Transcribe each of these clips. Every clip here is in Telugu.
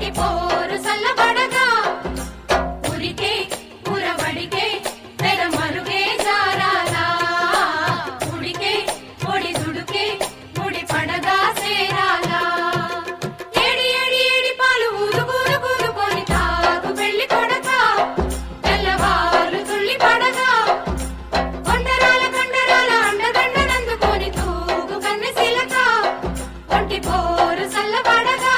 ఒంటి పోరు సల్లబడగా ఉరికే ఉరవడికే తెర మరుగే జారాలా ఉడికే ఒడి దుడుకే ముడి పడగా సేరాలా ఏడి ఏడి ఏడి పాలు ఊరు కూరు కూరుకొని తాగు పెళ్లి కొడక తెల్లవారు తుళ్ళి పడగా కొండరాల కండరాల అండదండనందుకొని తూగు కన్నె శిలక ఒంటి పోరు సల్లబడగా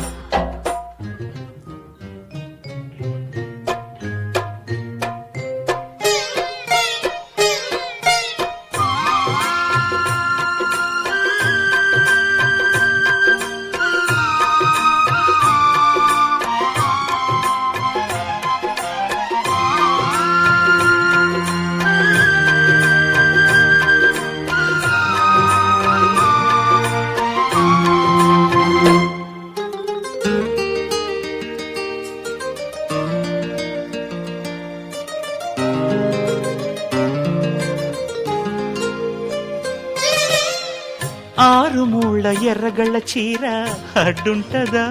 ఆరు మూళ్ళ ఎర్రగళ్ళ చీర అడ్డుంటదా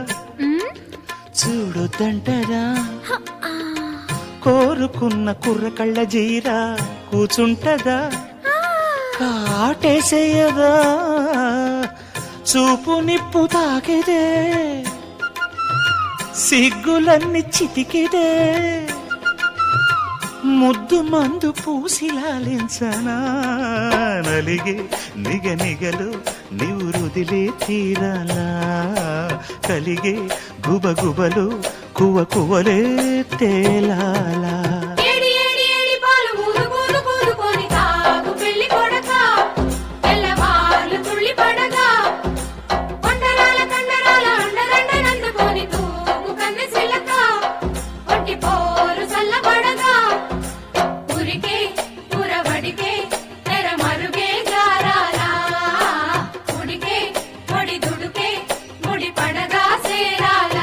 చూడుదంటదా కోరుకున్న కుర్రకళ్ళ జీర కూచుంటదా కాటేసేయదా చూపు నిప్పు తాకిదే సిగ్గులన్నీ చితికిదే ముద్దు మందు పూసిలాలించనా నలిగే నిగ నిగలు నీవు రుదిలే తీరాలా కలిగే గుబ గుబలు కువ కువలే తేలాలా ఏడి ఏడి ఏడి పాలు ఊరు కూరు కూరుకొని తాగు పెళ్లి కొడక తెల్లవార్లు తుళ్ళి పడగా కొండరాల కండరాల అండదండనందుకొని తూగు కన్నె శిలక ఒంటి పోరు సల్లబడగా ఉరికే ఉరవడికే తెర మరుగే జారాలా ఉడికే ఒడి దుడుకే ముడి పడగా సేరాలా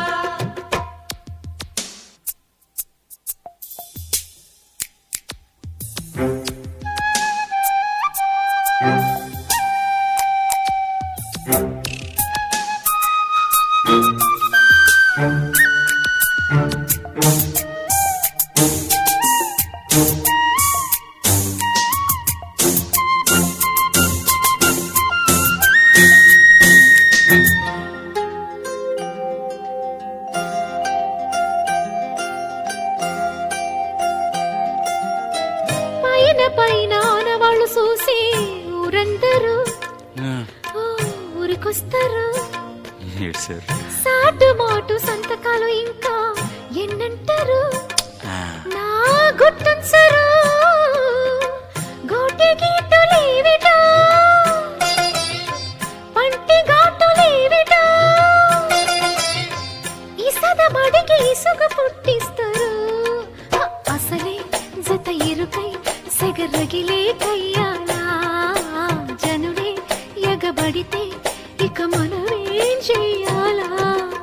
పైన పైన ఆనవాళ్ళు చూసి ఊరందరూ ఓ, ఊరికొస్తారు సాటు మాటు సంతకాలు ఇంకా ఎన్నంటారు నా గుర్తుంచరు గోటి గీటులేవిటో పంటి ఘాటులేవిటో ఇసద మడికి ఇసుక పుట్టిస్తారు హ, అసలే జత ఇరుకై సెగరగిలే కయ్యాలా జనుడే ఎగబడితే ఇక మనమేం చెయ్యాలా